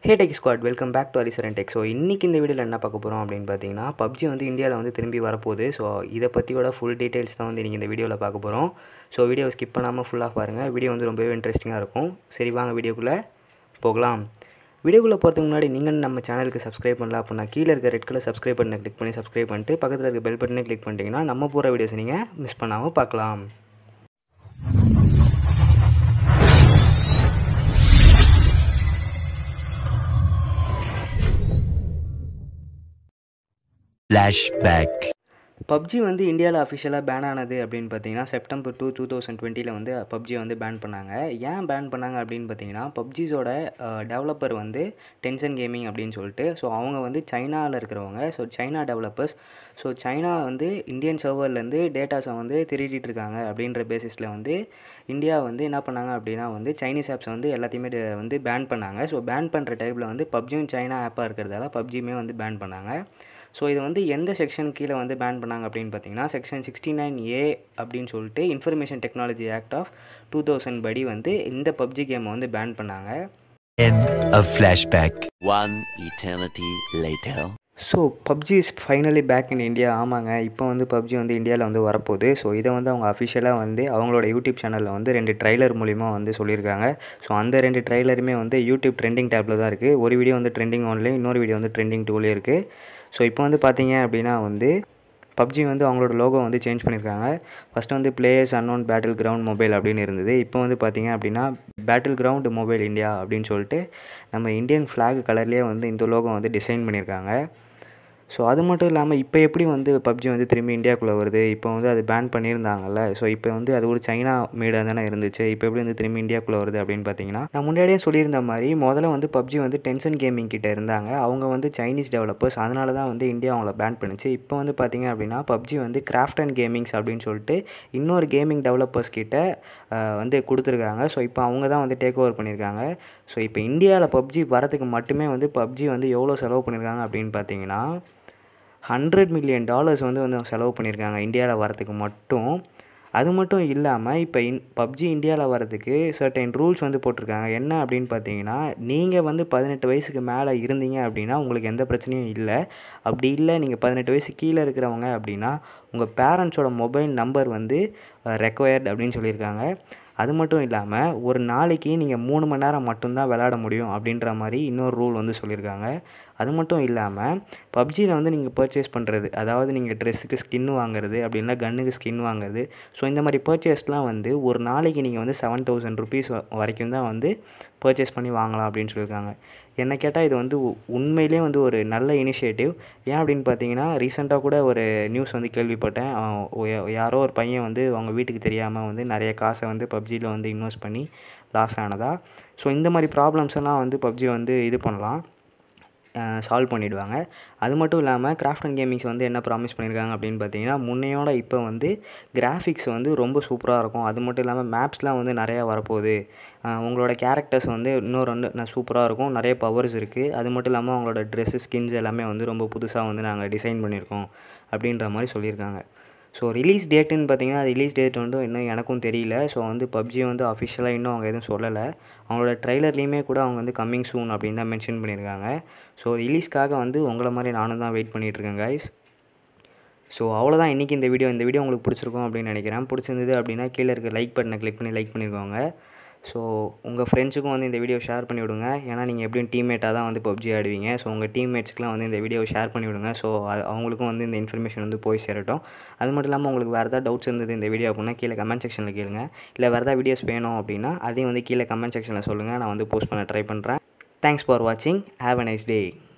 Hey tech squad welcome back to Arisaran tech so இன்றைக்கி இந்த வீடியோவில் என்ன பார்க்க போகிறோம் அப்படின்னு பார்த்தீங்கன்னா பப்ஜி வந்து இந்தியாவில் வந்து திரும்பி வரப்போகுது ஸோ இதை பற்றியோட ஃபுல் டீட்டெயில்ஸ் தான் வந்து நீங்கள் இந்த வீடியோவில் பார்க்க போகிறோம் ஸோ வீடியோவை ஸ்கிப் பண்ணாமல் ஃபுல்லாக பாருங்கள் வீடியோ வந்து ரொம்பவே இன்ட்ரெஸ்டிங்காக இருக்கும் சரி வாங்க வீடியோக்குள்ளே போகலாம் வீடியோக்குள்ளே போகிறதுக்கு முன்னாடி நீங்கள் நம்ம சேனலுக்கு சப்ஸ்கிரைப் பண்ணல அப்படின்னா கீழே இருக்க ரெட் கலர் சப்ஸ்கிரைப் பண்ண கிளிக் பண்ணி சப்ஸ்கிரைப் பண்ணிட்டு பக்கத்தில் இருக்க பெல் பட்டனை கிளிக் பண்ணிட்டீங்கன்னா நம்ம போகிற வீடியோஸ் நீங்கள் மிஸ் பண்ணாமல் பார்க்கலாம் Flashback. பப்ஜி வந்து இந்தியாவில் அஃபிஷியலாக பேன் ஆனது அப்படின்னு பார்த்தீங்கன்னா செப்டம்பர் டூ டூ தௌசண்ட் டுவெண்ட்டியில் வந்து பப்ஜி வந்து பேன் பண்ணாங்க ஏன் பேன் பண்ணாங்க அப்படின்னு பார்த்தீங்கன்னா பப்ஜிஸோட டெவலப்பர் வந்து டென்ஷன் கேமிங் அப்படின்னு சொல்லிட்டு ஸோ அவங்க வந்து சைனாவில் இருக்கிறவங்க so China developers so China வந்து இந்தியன் சர்வர்லேருந்து டேட்டாஸை வந்து திருடிட்டு இருக்காங்க அப்படின்ற பேசிஸில் வந்து இந்தியா வந்து என்ன பண்ணாங்க அப்படின்னா வந்து சைனீஸ் ஆப்ஸை வந்து எல்லாத்தையுமே de- வந்து பேன் பண்ணாங்க ஸோ பேன் பண்ணுற டைப்பில் வந்து பப்ஜியும் சைனா ஆப்பாக இருக்கிறதால பப்ஜியுமே வந்து பேன் பண்ணாங்க ஸோ இது வந்து எந்த செக்ஷன் கீழே வந்து பேன் பண்ணாங்க அப்படின்னு பார்த்தீங்கன்னா செக்ஷன் சிக்ஸ்டி நைன் ஏ அப்படின்னு சொல்லிட்டு information technology act of two thousand படி வந்து இந்த பப்ஜி கேமை வந்து பேன் பண்ணாங்க End of flashback. One eternity later. So PUBG is finally back in India ஆமாங்க இப்போ வந்து பப்ஜி வந்து இந்தியாவில் வந்து வரப்போகுது ஸோ இதை வந்து அவங்க அஃபிஷியலாக வந்து அவங்களோட யூடியூப் சேனலில் வந்து ரெண்டு ட்ரைலர் மூலிமா வந்து சொல்லியிருக்காங்க ஸோ அந்த ரெண்டு ட்ரைலருமே வந்து யூடியூப் ட்ரெண்டிங் டேப்பில் தான் இருக்குது ஒரு வீடியோ வந்து ட்ரெண்டிங் ஒன்லேயும் இன்னொரு வீடியோ வந்து ட்ரெண்டிங் டூலேயும் இருக்குது ஸோ இப்போ வந்து பார்த்தீங்க அப்படின்னா வந்து பப்ஜி வந்து அவங்களோட லோகோ வந்து சேஞ்ச் பண்ணியிருக்காங்க ஃபஸ்ட்டு வந்து players unknown battleground mobile அப்படின்னு இருந்தது இப்போ வந்து பார்த்தீங்க அப்படின்னா பேட்டில் கிரவுண்ட் மொபைல் இந்தியா அப்படின்னு சொல்லிட்டு நம்ம இந்தியன் ஃப்ளாக் கலர்லேயே வந்து இந்த லோகோ வந்து டிசைன் பண்ணியிருக்காங்க ஸோ அது மட்டும் இல்லாமல் இப்போ எப்படி வந்து பப்ஜி வந்து திரும்பி இந்தியாக்குள்ளே வருது இப்போ வந்து அது பேன் பண்ணியிருந்தாங்கல்ல ஸோ இப்போ வந்து அது ஒரு சைனா மேடாக தானே இருந்துச்சு இப்போ எப்படி வந்து திரும்பி இந்தியாக்குள்ளே வருது அப்படின்னு பார்த்தீங்கன்னா நான் முன்னாடியே சொல்லியிருந்த மாதிரி முதல்ல வந்து பப்ஜி வந்து டென்ஷன் கேமிங் கிட்ட இருந்தாங்க அவங்க வந்து சைனீஸ் டெவலப்பர்ஸ் அதனால தான் வந்து இந்தியா அவங்கள பேன் பண்ணுச்சு இப்போ வந்து பார்த்தீங்க அப்படின்னா பப்ஜி வந்து கிராஃப்ட் அண்ட் கேமிங்ஸ் அப்படின்னு சொல்லிட்டு இன்னொரு கேமிங் டெவலப்பர்ஸ் கிட்ட அஹ், வந்து கொடுத்துருக்காங்க ஸோ இப்போ அவங்க தான் வந்து டேக் ஓவர் பண்ணியிருக்காங்க ஸோ இப்போ இந்தியாவில் பப்ஜி வரதுக்கு மட்டுமே வந்து பப்ஜி வந்து எவ்வளோ செலவு பண்ணியிருக்காங்க அப்படின்னு பார்த்தீங்கன்னா ஹண்ட்ரட் மில்லியன் டாலர்ஸ் வந்து வந்து செலவு பண்ணியிருக்காங்க இந்தியாவில் வரதுக்கு மட்டும் அது மட்டும் இல்லாமல் இப்போ இன் பப்ஜி இந்தியாவில் வரதுக்கு சர்டைன் ரூல்ஸ் வந்து போட்டிருக்காங்க என்ன அப்படின்னு பார்த்தீங்கன்னா நீங்கள் வந்து பதினெட்டு வயசுக்கு மேலே இருந்தீங்க அப்படின்னா உங்களுக்கு எந்த பிரச்சனையும் இல்லை அப்படி இல்லை நீங்கள் பதினெட்டு வயசு கீழே இருக்கிறவங்க அப்படின்னா உங்கள் பேரண்ட்ஸோட மொபைல் நம்பர் வந்து ரெக்வயர்ட் அப்படின்னு சொல்லியிருக்காங்க அது மட்டும் இல்லாமல் ஒரு நாளைக்கு நீங்கள் மூணு மணி நேரம் மட்டும்தான் விளையாட முடியும் அப்படின்ற மாதிரி இன்னொரு ரூல் வந்து சொல்லியிருக்காங்க அது மட்டும் இல்லாமல் பப்ஜியில் வந்து நீங்கள் பர்ச்சேஸ் பண்ணுறது அதாவது நீங்கள் ட்ரெஸ்ஸுக்கு ஸ்கின் வாங்குறது அப்படின்னா கன்னுக்கு ஸ்கின் வாங்குறது ஸோ இந்த மாதிரி பர்ச்சேஸ்லாம் வந்து ஒரு நாளைக்கு நீங்கள் வந்து செவன் தௌசண்ட் ருபீஸ் வரைக்கும் தான் வந்து பர்ச்சேஸ் பண்ணி வாங்கலாம் அப்படின்னு சொல்லியிருக்காங்க என்ன கேட்டால் இது வந்து உ- உண்மையிலேயே வந்து ஒரு நல்ல இனிஷியேட்டிவ் ஏன் அப்படின்னு பார்த்தீங்கன்னா ரீசெண்டாக கூட ஒரு நியூஸ் வந்து கேள்விப்பட்டேன் அவன் ஒ- யாரோ ஒரு பையன் வந்து அவங்க வீட்டுக்கு தெரியாமல் வந்து நிறைய காசை வந்து பப்ஜியில் வந்து இன்வெஸ்ட் பண்ணி லாஸ் ஆனதா ஸோ இந்த மாதிரி ப்ராப்ளம்ஸ் எல்லாம் வந்து பப்ஜி வந்து இது பண்ணலாம் சால்வ் பண்ணிடுவாங்க அது மட்டும் இல்லாமல் கிராஃப்ட் அண்ட் கேமிங்ஸ் வந்து என்ன ப்ராமிஸ் பண்ணியிருக்காங்க அப்படின்னு பார்த்தீங்கன்னா முன்னையோட இப்போ வந்து கிராஃபிக்ஸ் வந்து ரொம்ப சூப்பராக இருக்கும் அது மட்டும் இல்லாமல் மேப்ஸ்லாம் வந்து நிறையா வரப்போகுது அஹ் உங்களோட கேரக்டர்ஸ் வந்து இன்னொரு வந்து நான் சூப்பராக இருக்கும் நிறைய பவர்ஸ் இருக்குது அது மட்டும் இல்லாமல் அவங்களோட ட்ரெஸ்ஸு ஸ்கின்ஸ் எல்லாமே வந்து ரொம்ப புதுசாக வந்து நாங்கள் டிசைன் பண்ணியிருக்கோம் அப்படின்ற மாதிரி சொல்லியிருக்காங்க ஸோ ரிலீஸ் டேட்டுன்னு பார்த்தீங்கன்னா ரிலீஸ் டேட் வந்து இன்னும் எனக்கும் தெரியல ஸோ வந்து பப்ஜி வந்து அஃபிஷியலாக இன்னும் அவங்க எதுவும் சொல்லலை அவங்களோட ட்ரைலர்லேயுமே கூட அவங்க வந்து கம்மிங் சூன் அப்படின்னு தான் மென்ஷன் பண்ணியிருக்காங்க ஸோ ரிலீஸ்க்காக வந்து உங்களை மாதிரி நானும் தான் வெயிட் பண்ணிகிட்ருக்கேன் கைஸ் ஸோ அவ்வளோதான் இன்றைக்கி இந்த வீடியோ இந்த வீடியோ உங்களுக்கு பிடிச்சிருக்கும் அப்படின்னு நினைக்கிறேன் பிடிச்சிருந்தது அப்படின்னா கீழே இருக்க லைக் பட்டனை கிளிக் பண்ணி லைக் பண்ணிக்கோங்க ஸோ உங்கள் ஃப்ரெண்ட்ஸுக்கும் வந்து இந்த வீடியோ ஷேர் பண்ணி விடுங்க ஏன்னா நீங்கள் எப்படியும் டீம்மேட்டாக தான் வந்து பப்ஜி ஆடுவீங்க ஸோ உங்கள் டீம்மேட்ஸ்க்குலாம் வந்து இந்த வீடியோ ஷேர் பண்ணி விடுங்க ஸோ அவங்களுக்கும் வந்து இந்த இன்ஃபர்மேஷன் வந்து போய் சேரட்டும் அது மட்டும் இல்லாமல் உங்களுக்கு வேறு ஏதாவது டவுட்ஸ் இருந்தது இந்த வீடியோ அப்படின்னா கீழே கமெண்ட் செக்ஷனில் கேளுங்க இல்லை வேறு ஏதாவது வீடியோஸ் வேணும் அப்படின்னா அதையும் வந்து கீழே கமெண்ட் செக்ஷனில் சொல்லுங்கள் நான் வந்து போஸ்ட் பண்ண ட்ரை பண்ணுறேன் தேங்க்ஸ் ஃபார் வாட்சிங் ஹேவ் அ நைஸ் டே